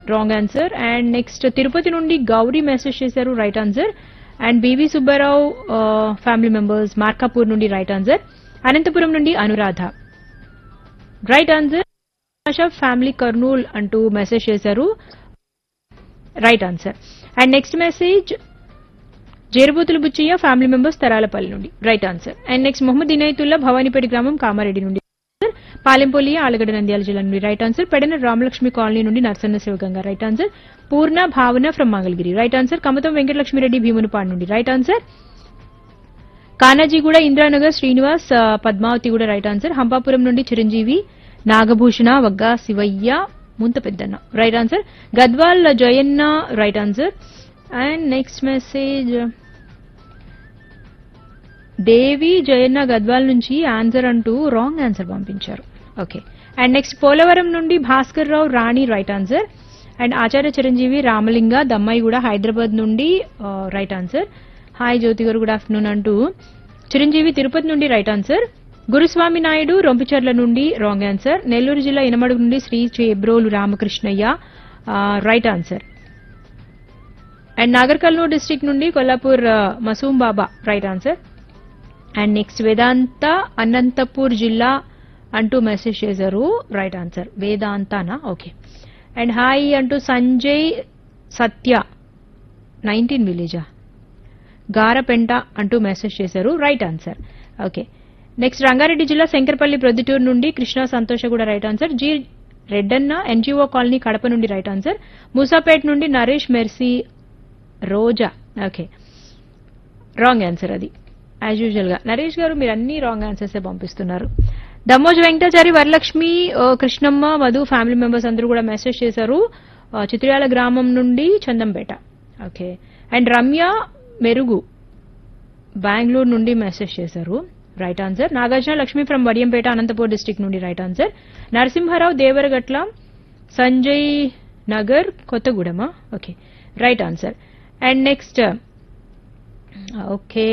wrong answer and next Tirupati నుండి Gauri message చేశారు right answer and BV Subbarao family members Markapur నుండి right answer Anantapuram నుండి Anuradha right answer Asha family Kurnool అంటూ message చేశారు right answer and next message Jerubuthula Buchayya family members Tarapalli నుండి right answer and next Mohammed Inayatullah Bhavanipeta గ్రామం కామారెడ్డి నుండి పాలెంపల్లి ఆలగడ్డ నంద్యాల జిల్లా నుండి right answer Pedana Ramalakshmi colony నుండి Narsanna Sivaganga right answer Purna Bhavana from Mangalagiri right answer Kamatam Venkatalakshmi Reddy Bheemunipadu నుండి రైట్ ఆన్సర్ కానాజీగూడ ఇంద్రానగర్ శ్రీనివాస్ ఆ, పద్మావతి కూడా రైట్ ఆన్సర్ హంపాపురం నుండి Chiranjeevi Nagabhushana వగ్గా Sivayya Munta Peddanna right answer Gadwal Jayanna right answer and next message Devi Jayanna Gadwal నుంచి ఆన్సర్ అంటూ రాంగ్ ఆన్సర్ పంపించారు ఓకే అండ్ నెక్స్ట్ పోలవరం నుండి Bhaskar Rao Rani right answer and Acharya Chiranjeevi Ramalinga దమ్మాయి కూడా హైదరాబాద్ నుండి రైట్ ఆన్సర్ హాయ్ జ్యోతి గారు గుడ్ ఆఫ్టర్నూన్ అంటూ చిరంజీవి తిరుపతి నుండి రైట్ ఆన్సర్ గురుస్వామి నాయుడు రొంపిచర్ల నుండి రాంగ్ ఆన్సర్ నెల్లూరు జిల్లా ఇనమడుగు నుండి Shri Chebrolu Ramakrishnaiah right answer and Nagar Kurnool district నుండి కొల్లాపూర్ ఆ, Masoom Baba right answer and next Vedanta Anantapur జిల్లా అంటూ మెసేజ్ చేశారు రైట్ ఆన్సర్ వేదాంతనా ఓకే అండ్ హాయ్ అంటూ సంజయ్ సత్య నైన్టీన్ విలేజా గారపెంట అంటూ మెసేజ్ చేశారు right answer okay next Rangareddy జిల్లా శంకరపల్లి ప్రొద్దుటూరు నుండి కృష్ణ సంతోష కూడా right answer G రెడ్డన్న NGO colony Kadapa నుండి రైట్ ఆన్సర్ మూసాపేట్ నుండి Naresh Mercy Roja okay wrong answer అది యాజ్ యూజువల్ గా నరేష్ గారు మీరు అన్ని రాంగ్ ఆన్సర్స్ పంపిస్తున్నారు దమ్మోజ్ వెంకటాచారి వరలక్ష్మి ఆ, కృష్ణమ్మ మధు ఫ్యామిలీ మెంబర్స్ అందరూ కూడా మెసేజ్ చేశారు ఆ, చిత్రయాల గ్రామం నుండి చందంపేట ఓకే అండ్ రమ్య మెరుగు బెంగళూరు నుండి మెసేజ్ చేశారు right answer Nagarjuna Lakshmi from Vadiyampeta Anantapur district నుండి రైట్ ఆన్సర్ నరసింహారావు దేవరగట్ల సంజయ్ నగర్ కొత్తగూడెమా okay right answer and next okay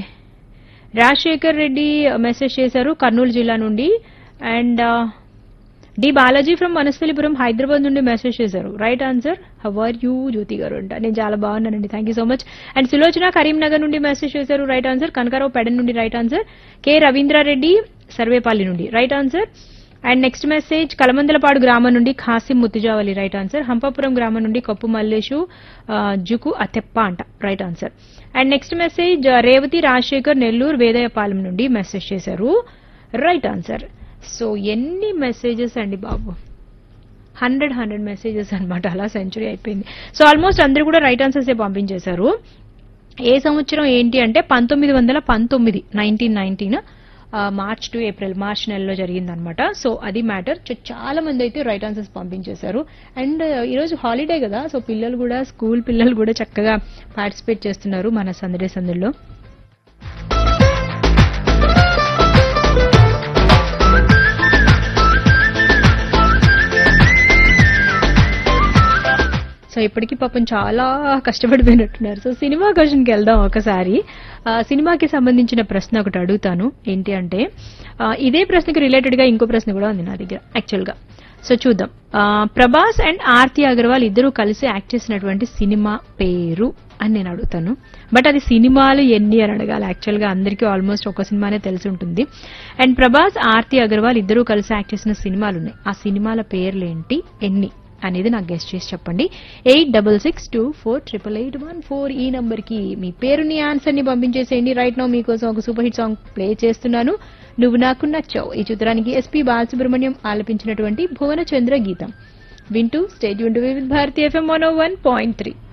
Rajasekhar Reddy message చేశారు కర్నూలు జిల్లా నుండి and D Balaji from Vanasthalipuram Hyderabad నుండి మెసేజ్ చేశారు right answer how are you Jyothi garu అంట నేను చాలా బాగున్నానండి thank you so much and Sulochana Karimnagar నుండి మెసేజ్ చేశారు రైట్ ఆన్సర్ కనకారావు పెడన్ నుండి right answer K Ravindra Reddy Sarvepalli నుండి right answer and next message Kalamandalapadu గ్రామం నుండి ఖాసిం ముత్తుజావలి రైట్ ఆన్సర్ హంపాపురం గ్రామం నుండి కొప్పు మల్లేషు ఆ, జుకు అతెప్ప అంట right answer and next message ఆ, రేవతి రాజశేఖర్ నెల్లూరు వేదయపాలెం నుండి మెసేజ్ చేశారు రైట్ ఆన్సర్ సో ఎన్ని మెసేజెస్ అండి బాబు హండ్రెడ్ హండ్రెడ్ మెసేజెస్ అన్నమాట అలా సెంచరీ అయిపోయింది సో ఆల్మోస్ట్ అందరూ కూడా రైట్ ఆన్సర్స్ పంపించేశారు ఏ సంవత్సరం ఏంటి అంటే పంతొమ్మిది వందల పంతొమ్మిది nineteen nineteen March to April March నెలలో జరిగిందనమాట సో అది మ్యాటర్ చాలా మంది అయితే రైట్ ఆన్సర్స్ పంపించేశారు అండ్ ఈరోజు హాలిడే కదా సో పిల్లలు కూడా స్కూల్ పిల్లలు కూడా చక్కగా పార్టిసిపేట్ చేస్తున్నారు మన సందడే సందుల్లో సో ఇప్పటికీ పాపం చాలా కష్టపడిపోయినట్టున్నారు సో సినిమా క్వశ్చన్కి వెళ్దాం ఒకసారి ఆ, సినిమాకి సంబంధించిన ప్రశ్న ఒకటి అడుగుతాను ఏంటి అంటే ఆ, ఇదే ప్రశ్నకి రిలేటెడ్ గా ఇంకో ప్రశ్న కూడా ఉంది నా దగ్గర యాక్చువల్ గా సో చూద్దాం ఆ, ప్రభాస్ అండ్ ఆర్తి అగర్వాల్ ఇద్దరు కలిసి యాక్ట్ చేసినటువంటి సినిమా పేరు అని నేను అడుగుతాను బట్ అది సినిమాలు ఎన్ని అని అడగాలి యాక్చువల్ గా అందరికీ ఆల్మోస్ట్ ఒక సినిమానే తెలిసి ఉంటుంది అండ్ ప్రభాస్ ఆర్తి అగర్వాల్ ఇద్దరు కలిసి యాక్ట్ చేసిన సినిమాలు ఉన్నాయి ఆ సినిమాల పేర్లు ఏంటి ఎన్ని అనేది నాకు గెస్ట్ చేసి చెప్పండి eight double six two four triple eight one four ఈ నంబర్ కి మీ పేరుని ఆన్సర్ ని పంపించేసేయండి రైట్ నో మీకోసం ఒక సూపర్ హిట్ సాంగ్ ప్లే చేస్తున్నాను నువ్వు నాకు నచ్చావు ఈ చిత్రానికి ఎస్పీ బాలసుబ్రహ్మణ్యం ఆలపించినటువంటి భువనచంద్ర గీతం వింటూ stay with Bharati FM one point three